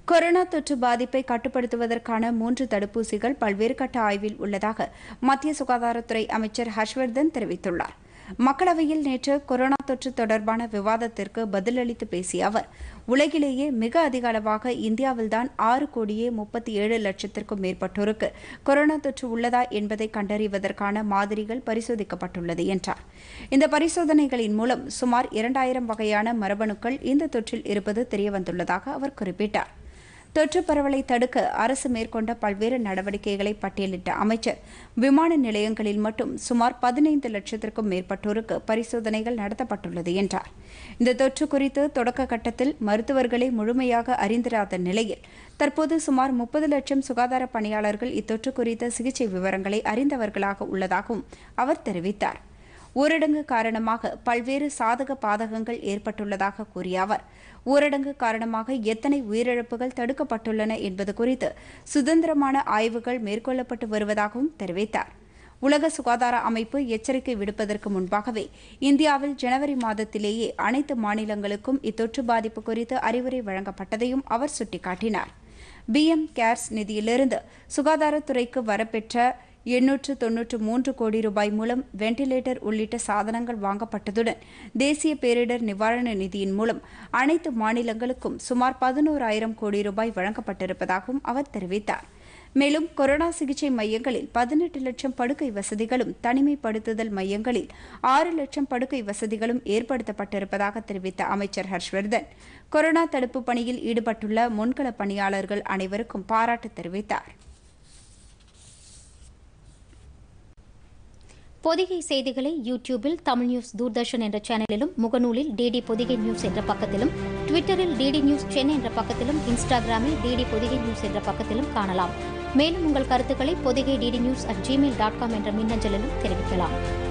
corona தொற்று பாதிப்பை கட்டுப்படுத்துவதற்கான மூன்று தடுப்பூசிகள் பல்வேறு கட்ட ஆய்வில் உள்ளதாக மத்திய சுகாதாரத்துறை அமைச்சர் ஹர்ஷ்வர்தன் தெரிவித்துள்ளார் மக்களவையில் நேற்று கொரோனா தொற்று தொடர்பான விவாதத்திற்கு பதிலளித்து பேசிய அவர் உலகிலேயே மிக அதிக அளவாக இந்தியாவில்தான் ஆறு கோடியே முப்பத்தி ஏழு லட்சத்திற்கும் மேற்பட்டோருக்கு கொரோனா தொற்று உள்ளதா என்பதை கண்டறிவதற்கான மாதிரிகள் பரிசோதிக்கப்பட்டுள்ளது என்றார் இந்த பரிசோதனைகளின் மூலம் சுமார் இரண்டாயிரம் வகையான மரபணுக்கள் இந்த தொற்றில் இருப்பது தெரியவந்துள்ளதாக அவர் குறிப்பிட்டார் தொற்று பரவலை தடுக்க அரசு மேற்கொண்ட பல்வேறு நடவடிக்கைகளை பட்டியலிட்ட அமைச்சர் விமான நிலையங்களில் மட்டும் சுமார் பதினைந்து லட்சத்திற்கும் மேற்பட்டோருக்கு பரிசோதனைகள் நடத்தப்பட்டுள்ளது என்றார் இந்த தொற்று குறித்து தொடக்க கட்டத்தில் மருத்துவர்களே முழுமையாக அறிந்திராத நிலையில் தற்போது சுமார் முப்பது லட்சம் சுகாதார பணியாளர்கள் இத்தொற்று குறித்த சிகிச்சை விவரங்களை அறிந்தவர்களாக உள்ளதாகவும் அவர் தெரிவித்தார் ஊரடங்கு காரணமாக பல்வேறு சாதக பாதகங்கள் ஏற்பட்டுள்ளதாக கூறிய அவர் ஊரடங்கு காரணமாக எத்தனை உயிரிழப்புகள் தடுக்கப்பட்டுள்ளன என்பது குறித்து சுதந்திரமான ஆய்வுகள் மேற்கொள்ளப்பட்டு வருவதாகவும் தெரிவித்தார் உலக சுகாதார அமைப்பு எச்சரிக்கை விடுப்பதற்கு முன்பாகவே இந்தியாவில் ஜனவரி மாதத்திலேயே அனைத்து மாநிலங்களுக்கும் இத்தொற்று பாதிப்பு குறித்து அறிவுரை வழங்கப்பட்டதையும் அவர் சுட்டிக்காட்டினார் பிஎம் கேர்ஸ் நிதியிலிருந்து சுகாதாரத்துறைக்கு வரப்பெற்ற எண்ணூற்று தொன்னூற்று மூன்று கோடி ரூபாய் மூலம் வெண்டிலேட்டர் உள்ளிட்ட சாதனங்கள் வாங்கப்பட்டதுடன் தேசிய பேரிடர் நிவாரண நிதியின் மூலம் அனைத்து மாநிலங்களுக்கும் சுமார் பதினோராயிரம் கோடி ரூபாய் வழங்கப்பட்டிருப்பதாகவும் அவர் தெரிவித்தார் மேலும் கொரோனா சிகிச்சை மையங்களில் பதினெட்டு லட்சம் படுக்கை வசதிகளும் தனிமைப்படுத்துதல் மையங்களில் ஆறு லட்சம் படுக்கை வசதிகளும் ஏற்படுத்தப்பட்டிருப்பதாக தெரிவித்த அமைச்சர் ஹர்ஷ்வர்தன் கொரோனா தடுப்பு பணியில் ஈடுபட்டுள்ள முன்கள பணியாளர்கள் அனைவருக்கும் பாராட்டு தெரிவித்தார் பொதிகை செய்திகளை யூடியூபில் தமிழ் நியூஸ் தூர்தர்ஷன் என்ற சேனலிலும் முகநூலில் டிடி பொதிகை நியூஸ் என்ற பக்கத்திலும் ட்விட்டரில் டிடி நியூஸ் சென்னை என்ற பக்கத்திலும் இன்ஸ்டாகிராமில் டிடி பொதிகை நியூஸ் என்ற பக்கத்திலும் காணலாம் மேலும் உங்கள் கருத்துக்களை Podhigai DD news at Gmail dot com என்ற மின்னஞ்சலிலும் தெரிவிக்கலாம்